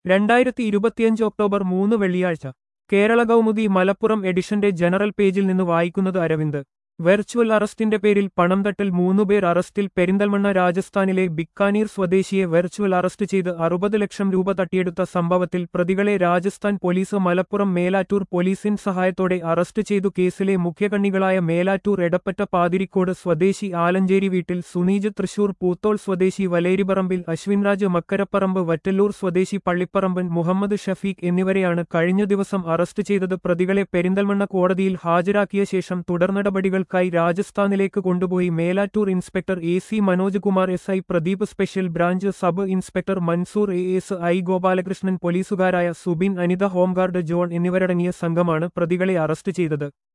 രണ്ടായിരത്തി ഇരുപത്തിയഞ്ച് ഒക്ടോബർ മൂന്ന് വെള്ളിയാഴ്ച കേരള കൗമുദി മലപ്പുറം എഡിഷന്റെ ജനറൽ പേജിൽ നിന്ന് വായിക്കുന്നത് അരവിന്ദ് വെർച്വൽ അറസ്റ്റിന്റെ പേരിൽ പണം തട്ടൽ മൂന്നുപേർ അറസ്റ്റിൽ പെരിന്തൽമണ്ണ രാജസ്ഥാനിലെ ബിക്കാനീർ സ്വദേശിയെ വെർച്വൽ അറസ്റ്റ് ചെയ്ത് അറുപത് ലക്ഷം രൂപ തട്ടിയെടുത്ത സംഭവത്തിൽ പ്രതികളെ രാജസ്ഥാൻ പോലീസ് മലപ്പുറം മേലാറ്റൂർ പോലീസിൻ സഹായത്തോടെ അറസ്റ്റ് ചെയ്തു കേസിലെ മുഖ്യകണ്ണികളായ മേലാറ്റൂർ എടപ്പറ്റ പാതിരിക്കോട് സ്വദേശി ആലഞ്ചേരി വീട്ടിൽ സുനീജ് തൃശൂർ പൂത്തോൾ സ്വദേശി വലേരിപറമ്പിൽ അശ്വിൻരാജ് മക്കരപ്പറമ്പ് വറ്റല്ലൂർ സ്വദേശി പള്ളിപ്പറമ്പൻ മുഹമ്മദ് ഷഫീഖ് എന്നിവരെയാണ് കഴിഞ്ഞ ദിവസം അറസ്റ്റ് ചെയ്തത് പ്രതികളെ പെരിന്തൽമണ്ണ കോടതിയിൽ ഹാജരാക്കിയ ശേഷം തുടർനടപടികൾ ക്കായി രാജസ്ഥാനിലേക്ക് കൊണ്ടുപോയി Melattur inspector A C Manoj Kumar S I Pradeep special branch sub inspector Mansoor A S I Gopalakrishnan പോലീസുകാരായ സുബിൻ അനിത ഹോംഗാർഡ് ജോൺ എന്നിവരടങ്ങിയ സംഘമാണ് പ്രതികളെ അറസ്റ്റ് ചെയ്തത്